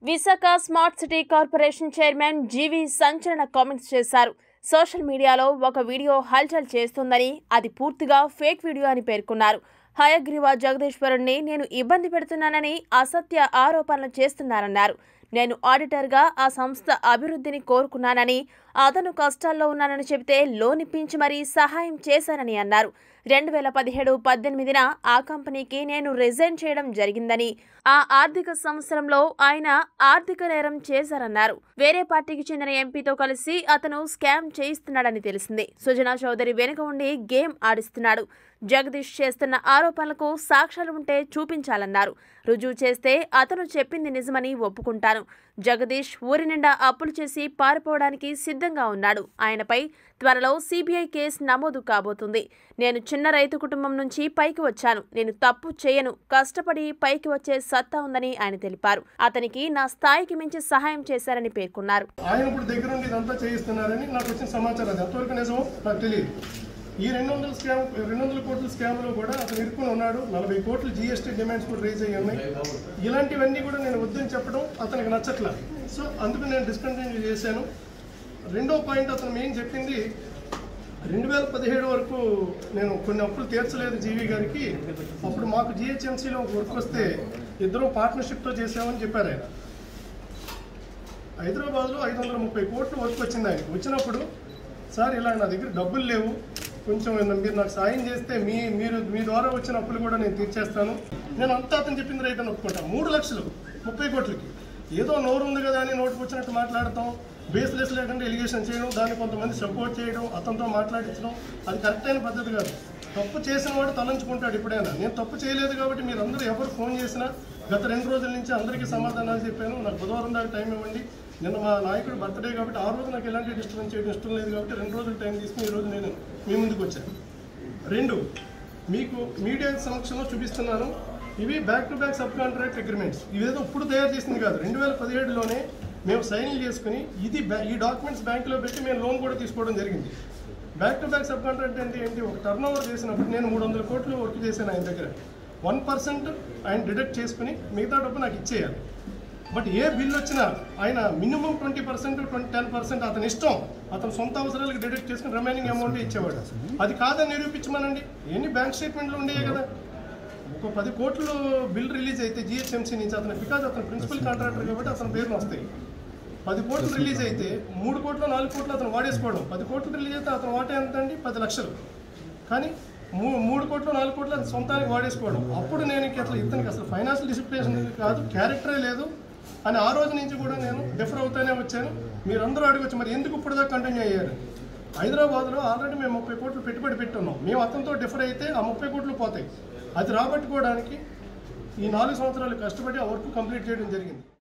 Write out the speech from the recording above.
Visakha smart city corporation chairman GV సంచలన comments చేశారు social మీడియాలో ఒక వీడియో హల్చల్ చేస్తుందని అది పూర్తిగా ఫేక్ వీడియో అని పేర్కొన్నారు హయగ్రీవ జగదీశ్వరుణ్ణి నేను ఇబ్బంది పెడుతున్నానని అసత్య ఆరోపణలు చేస్తున్నారన్నారు నేను ఆడిటర్గా ఆ సంస్థ అభివృద్ధిని కోరుకున్నానని అతను కష్టాల్లో ఉన్నానని చెబితే లోన్ ఇప్పించి మరీ సహాయం చేశానని అన్నారు రెండు వేల పదిహేడు పద్దెనిమిదిన ఆ కంపెనీకి నేను రిజైన్ చేయడం జరిగిందని ఆ ఆర్థిక సంవత్సరంలో ఆయన ఆర్థిక నేరం చేశారన్నారు వేరే పార్టీకి చెందిన ఎంపీతో కలిసి అతను స్కామ్ చేయిస్తున్నాడని తెలిసింది సుజనా చౌదరి వెనుక ఉండి గేమ్ ఆడిస్తున్నాడు జగదీష్ చేస్తున్న ఆరోపణలకు సాక్ష్యాలు ఉంటే చూపించాలన్నారు రుజువు చేస్తే అతను చెప్పింది నిజమని ఒప్పుకుంటాను జగదీష్ ఊరి నిండా అప్పులు చేసి పారిపోవడానికి సిద్ధంగా ఉన్నాడు ఆయనపై త్వరలో సిబిఐ కేసు నమోదు కాబోతుంది నేను చిన్న రైతు కుటుంబం నుంచి పైకి వచ్చాను నేను తప్పు చేయను కష్టపడి పైకి వచ్చే సత్తా ఉందని ఆయన తెలిపారు అతనికి నా స్థాయికి మించి సహాయం చేశారని పేర్కొన్నారు ఆయన ఇప్పుడు దగ్గర ఉండి ఇదంతా చేయిస్తున్నారని నాకు వచ్చిన సమాచారం అది ఎంతవరకు నిజమో నాకు తెలియదు ఈ రెండు వందల స్కామ్ రెండు వందల కోట్ల స్కామ్లో కూడా అతను ఇరుక్కుని ఉన్నాడు నలభై కోట్లు జీఎస్టీ డిమాండ్స్ కూడా రేజ్ అయ్యి ఉన్నాయి ఇలాంటివన్నీ కూడా నేను వద్దని చెప్పడం అతనికి నచ్చట్లా సో అందుకు నేను డిస్కంటిన్యూ చేశాను రెండో పాయింట్ అతను మెయిన్ చెప్పింది రెండు వేల పదిహేడు వరకు నేను కొన్ని అప్పులు తీర్చలేదు జీవి గారికి అప్పుడు మాకు జిహెచ్ఎంసీలో వర్క్ వస్తే ఇద్దరు పార్ట్నర్షిప్తో చేసామని చెప్పారు ఆయన హైదరాబాద్లో ఐదు వందల ముప్పై కోట్లు వర్క్ వచ్చింది ఆయన వచ్చినప్పుడు సార్ ఇలా నా దగ్గర డబ్బులు లేవు కొంచెం మీరు నాకు సాయం చేస్తే మీ మీరు మీ ద్వారా వచ్చిన అప్పులు కూడా నేను తీర్చేస్తాను నేను అంతా అతను చెప్పింది రైట్ అని ఒప్పుకుంటాను మూడు లక్షలు ముప్పై కోట్లకి ఏదో నోరు ఉంది కదా అని నోటుకు వచ్చినట్టు మాట్లాడతాం బేస్లెస్ లేకుండా ఎలిగేషన్ చేయడం దాన్ని కొంతమంది సపోర్ట్ చేయడం అతనితో మాట్లాడించడం అది కరెక్ట్ అయిన పద్ధతి కాదు తప్పు చేసిన వాడు తలంచుకుంటాడు ఎప్పుడైనా నేను తప్పు చేయలేదు కాబట్టి మీరు అందరూ ఎవరు ఫోన్ చేసినా గత రెండు రోజుల నుంచి అందరికీ సమాధానాలు చెప్పాను నాకు బుధవారం దాకా టైం ఇవ్వండి నిన్న మా నాయకుడు బర్త్డే కాబట్టి ఆ రోజు నాకు ఎలాంటి డిస్టర్బెన్స్ చేయడం ఇష్టం లేదు కాబట్టి రెండు రోజులు టైం తీసుకుని ఈ రోజు నేను మీ ముందుకు వచ్చాను రెండు మీకు మీడియా సమక్షంలో చూపిస్తున్నాను ఇవి back to back sub contract agreements ఇవేదో ఇప్పుడు తయారు చేసింది కాదు రెండు వేల పదిహేడులోనే మేము సైన్లు చేసుకుని ఇది బ్యా- ఈ డాక్యుమెంట్స్ బ్యాంకులో పెట్టి మేము లోన్ కూడా తీసుకోవడం జరిగింది back to back sub contract అంటే ఏంటి ఒక టర్న్ ఓవర్ చేసినప్పుడు నేను మూడు వందల కోట్లు వర్క్ చేశాను ఆయన దగ్గర వన్ పర్సెంట్ ఆయన డిడక్ట్ చేసుకుని మిగతా డబ్బు నాకు ఇచ్చేయాలి బట్ ఏ బిల్ వచ్చినా ఆయన minimum twenty percent twenty ten percent అతని ఇష్టం అతని సొంత అవసరాలకు డిడక్ట్ చేసుకుని రిమైనింగ్ అమౌంట్ ఇచ్చేవాడు అది కాదని నిరూపించమనండి ఎన్ని బ్యాంక్ స్టేట్మెంట్లు ఉండేవి కదా ఒక పది కోట్లు బిల్ రిలీజ్ అయితే జిహెచ్ఎంసీ నుంచి అతను బికాజ్ అతను ప్రిన్సిపల్ కాంట్రాక్టర్ కాబట్టి అతని పేరును వస్తాయి పది కోట్లు రిలీజ్ అయితే మూడు కోట్లు నాలుగు కోట్లు అతను వాడేసుకోవడం పది కోట్లు రిలీజ్ అయితే అతను వాటే ఎంత అండి పది లక్షలు కానీ మూ మూడు కోట్లు నాలుగు కోట్లు అతను సొంతానికి వాడేసుకోవడం అప్పుడు నేను ఇంక అసలు ఇతనికి అసలు ఫైనాన్షియల్ డిసిప్లినేషన్ కాదు క్యారెక్టరే లేదు అని ఆ రోజు నుంచి కూడా నేను డిఫర్ అవుతానే వచ్చాను మీరందరూ అడగచ్చు మరి ఎందుకు ఇప్పుడు దాకా కంటిన్యూ అయ్యారు హైదరాబాద్లో ఆల్రెడీ మేము ముప్పై కోట్లు పెట్టుబడి పెట్టున్నాం మేము అతనితో డిఫర్ అయితే ఆ ముప్పై కోట్లు పోతాయి అది రాబట్టుకోవడానికి ఈ నాలుగు సంవత్సరాలు కష్టపడి ఆ వర్క్ కంప్లీట్ చేయడం జరిగింది